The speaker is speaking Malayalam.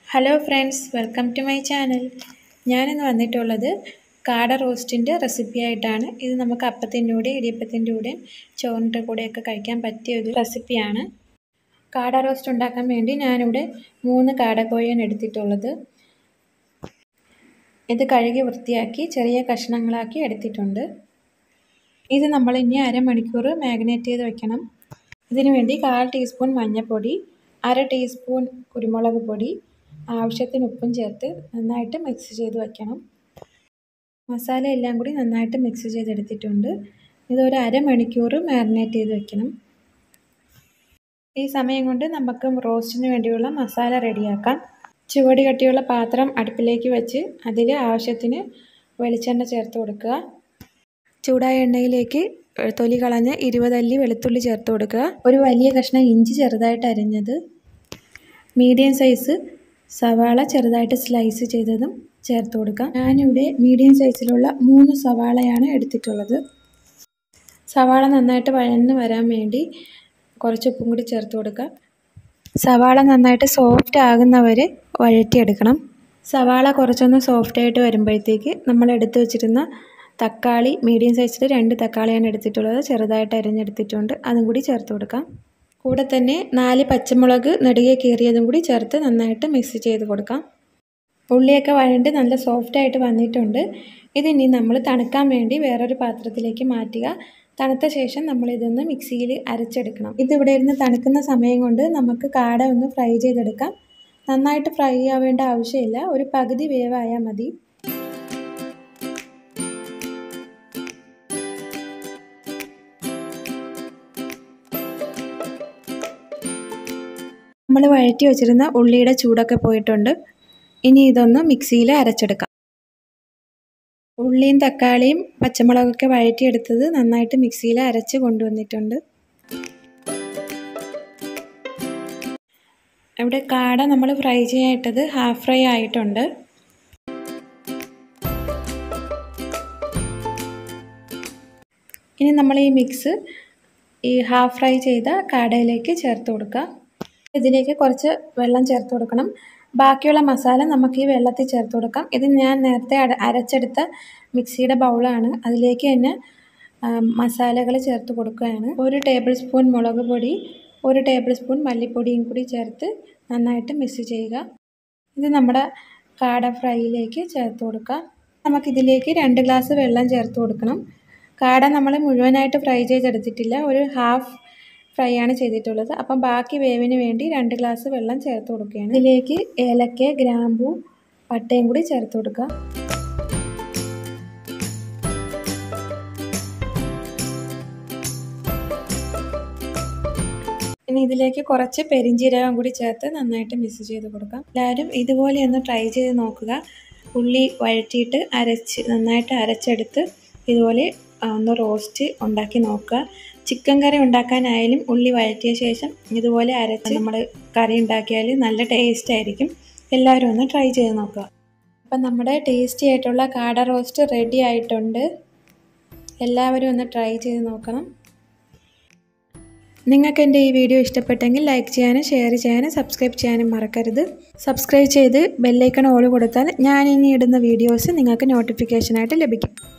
hello friends welcome to my channel ഞാനിന്ന് വന്നിട്ടുള്ളത് കാട റോസ്റ്റിൻ്റെ റെസിപ്പി ആയിട്ടാണ് ഇത് നമുക്ക് അപ്പത്തിൻ്റെ കൂടെ ഇടിയപ്പത്തിൻ്റെ കൂടെയും ചോറിൻ്റെ കൂടെയൊക്കെ കഴിക്കാൻ പറ്റിയ ഒരു റെസിപ്പിയാണ് കാട റോസ്റ്റ് ഉണ്ടാക്കാൻ വേണ്ടി ഞാനിവിടെ മൂന്ന് കാടക്കോഴിയാണ് എടുത്തിട്ടുള്ളത് ഇത് കഴുകി വൃത്തിയാക്കി ചെറിയ കഷ്ണങ്ങളാക്കി എടുത്തിട്ടുണ്ട് ഇത് നമ്മൾ ഇനി അരമണിക്കൂർ മാഗ്നേറ്റ് ചെയ്ത് വെക്കണം ഇതിനു വേണ്ടി കാൽ ടീസ്പൂൺ മഞ്ഞൾപ്പൊടി അര ടീസ്പൂൺ കുരുമുളക് പൊടി ആവശ്യത്തിന് ഉപ്പും ചേർത്ത് നന്നായിട്ട് മിക്സ് ചെയ്ത് വയ്ക്കണം മസാല എല്ലാം കൂടി നന്നായിട്ട് മിക്സ് ചെയ്തെടുത്തിട്ടുണ്ട് ഇതൊരു അരമണിക്കൂർ മാരിനേറ്റ് ചെയ്ത് വെക്കണം ഈ സമയം കൊണ്ട് നമുക്ക് റോസ്റ്റിന് വേണ്ടിയുള്ള മസാല റെഡിയാക്കാം ചുവടി കട്ടിയുള്ള പാത്രം അടുപ്പിലേക്ക് വെച്ച് അതിൽ ആവശ്യത്തിന് വെളിച്ചെണ്ണ ചേർത്ത് കൊടുക്കുക ചൂടായ എണ്ണയിലേക്ക് തൊലി കളഞ്ഞ് ഇരുപതല്ലി വെളുത്തുള്ളി ചേർത്ത് കൊടുക്കുക ഒരു വലിയ കഷ്ണം ഇഞ്ചി ചെറുതായിട്ട് അരിഞ്ഞത് മീഡിയം സൈസ് സവാള ചെറുതായിട്ട് സ്ലൈസ് ചെയ്തതും ചേർത്ത് കൊടുക്കാം ഞാനിവിടെ മീഡിയം സൈസിലുള്ള മൂന്ന് സവാളയാണ് എടുത്തിട്ടുള്ളത് സവാള നന്നായിട്ട് വഴന്ന് വരാൻ വേണ്ടി കുറച്ച് ഉപ്പും കൂടി ചേർത്ത് കൊടുക്കുക സവാള നന്നായിട്ട് സോഫ്റ്റ് ആകുന്നവരെ വഴറ്റിയെടുക്കണം സവാള കുറച്ചൊന്ന് സോഫ്റ്റ് ആയിട്ട് വരുമ്പോഴത്തേക്ക് നമ്മൾ എടുത്തു വെച്ചിരുന്ന തക്കാളി മീഡിയം സൈസിൽ രണ്ട് തക്കാളിയാണ് എടുത്തിട്ടുള്ളത് ചെറുതായിട്ട് അരിഞ്ഞെടുത്തിട്ടുണ്ട് അതും കൂടി ചേർത്ത് കൊടുക്കാം കൂടെ തന്നെ നാല് പച്ചമുളക് നെടുകെ കീറിയതും കൂടി ചേർത്ത് നന്നായിട്ട് മിക്സ് ചെയ്ത് കൊടുക്കാം ഉള്ളിയൊക്കെ വഴണ്ട് നല്ല സോഫ്റ്റ് ആയിട്ട് വന്നിട്ടുണ്ട് ഇതിനി നമ്മൾ തണുക്കാൻ വേണ്ടി വേറൊരു പാത്രത്തിലേക്ക് മാറ്റുക തണുത്ത ശേഷം നമ്മൾ ഇതൊന്ന് മിക്സിയിൽ അരച്ചെടുക്കണം ഇതിവിടെ ഇരുന്ന് തണുക്കുന്ന സമയം കൊണ്ട് നമുക്ക് കാട ഒന്ന് ഫ്രൈ ചെയ്തെടുക്കാം നന്നായിട്ട് ഫ്രൈ ആവേണ്ട ആവശ്യമില്ല ഒരു പകുതി വേവായാൽ മതി നമ്മൾ വഴറ്റി വെച്ചിരുന്ന ഉള്ളിയുടെ ചൂടൊക്കെ പോയിട്ടുണ്ട് ഇനി ഇതൊന്ന് മിക്സിയിൽ അരച്ചെടുക്കാം ഉള്ളിയും തക്കാളിയും പച്ചമുളകൊക്കെ വഴറ്റിയെടുത്തത് നന്നായിട്ട് മിക്സിയിൽ അരച്ച് കൊണ്ടുവന്നിട്ടുണ്ട് ഇവിടെ കാട നമ്മൾ ഫ്രൈ ചെയ്യാനിട്ടത് ഹാഫ് ഫ്രൈ ആയിട്ടുണ്ട് ഇനി നമ്മൾ ഈ മിക്സ് ഈ ഹാഫ് ഫ്രൈ ചെയ്ത കാടയിലേക്ക് ചേർത്ത് കൊടുക്കുക ഇതിലേക്ക് കുറച്ച് വെള്ളം ചേർത്ത് കൊടുക്കണം ബാക്കിയുള്ള മസാല നമുക്ക് ഈ വെള്ളത്തിൽ ചേർത്ത് കൊടുക്കാം ഇത് ഞാൻ നേരത്തെ അരച്ചെടുത്ത മിക്സിയുടെ ബൗളാണ് അതിലേക്ക് തന്നെ മസാലകൾ ചേർത്ത് കൊടുക്കുകയാണ് ഒരു ടേബിൾ സ്പൂൺ മുളക് പൊടി ഒരു ടേബിൾ സ്പൂൺ മല്ലിപ്പൊടിയും കൂടി ചേർത്ത് നന്നായിട്ട് മിക്സ് ചെയ്യുക ഇത് നമ്മുടെ കാട ഫ്രൈയിലേക്ക് ചേർത്ത് കൊടുക്കുക നമുക്കിതിലേക്ക് രണ്ട് ഗ്ലാസ് വെള്ളം ചേർത്ത് കൊടുക്കണം കാട നമ്മൾ മുഴുവനായിട്ട് ഫ്രൈ ചെയ്തെടുത്തിട്ടില്ല ഒരു ഹാഫ് ഫ്രൈ ആണ് ചെയ്തിട്ടുള്ളത് അപ്പം ബാക്കി വേവിന് വേണ്ടി രണ്ട് ഗ്ലാസ് വെള്ളം ചേർത്ത് കൊടുക്കുകയാണ് ഇതിലേക്ക് ഏലക്ക ഗ്രാമ്പു പട്ടയും കൂടി ചേർത്ത് കൊടുക്കുക ഇനി ഇതിലേക്ക് കുറച്ച് പെരിഞ്ചീരകം കൂടി ചേർത്ത് നന്നായിട്ട് മിക്സ് ചെയ്ത് കൊടുക്കാം എല്ലാവരും ഇതുപോലെ ഒന്ന് ട്രൈ ചെയ്ത് നോക്കുക ഉള്ളി വഴറ്റിയിട്ട് അരച്ച് നന്നായിട്ട് അരച്ചെടുത്ത് ഇതുപോലെ ഒന്ന് റോസ്റ്റ് ഉണ്ടാക്കി നോക്കുക ചിക്കൻ കറി ഉണ്ടാക്കാനായാലും ഉള്ളി വഴറ്റിയ ശേഷം ഇതുപോലെ അരച്ച് നമ്മൾ കറി ഉണ്ടാക്കിയാൽ നല്ല ടേസ്റ്റ് ആയിരിക്കും എല്ലാവരും ഒന്ന് ട്രൈ ചെയ്ത് നോക്കുക അപ്പം നമ്മുടെ ടേസ്റ്റി ആയിട്ടുള്ള കാട റോസ്റ്റ് റെഡി ആയിട്ടുണ്ട് എല്ലാവരും ഒന്ന് ട്രൈ ചെയ്ത് നോക്കണം നിങ്ങൾക്ക് എൻ്റെ ഈ വീഡിയോ ഇഷ്ടപ്പെട്ടെങ്കിൽ ലൈക്ക് ചെയ്യാനും ഷെയർ ചെയ്യാനും സബ്സ്ക്രൈബ് ചെയ്യാനും മറക്കരുത് സബ്സ്ക്രൈബ് ചെയ്ത് ബെല്ലൈക്കൺ ഓൾ കൊടുത്താൽ ഞാൻ ഇനി ഇടുന്ന വീഡിയോസ് നിങ്ങൾക്ക് നോട്ടിഫിക്കേഷനായിട്ട് ലഭിക്കും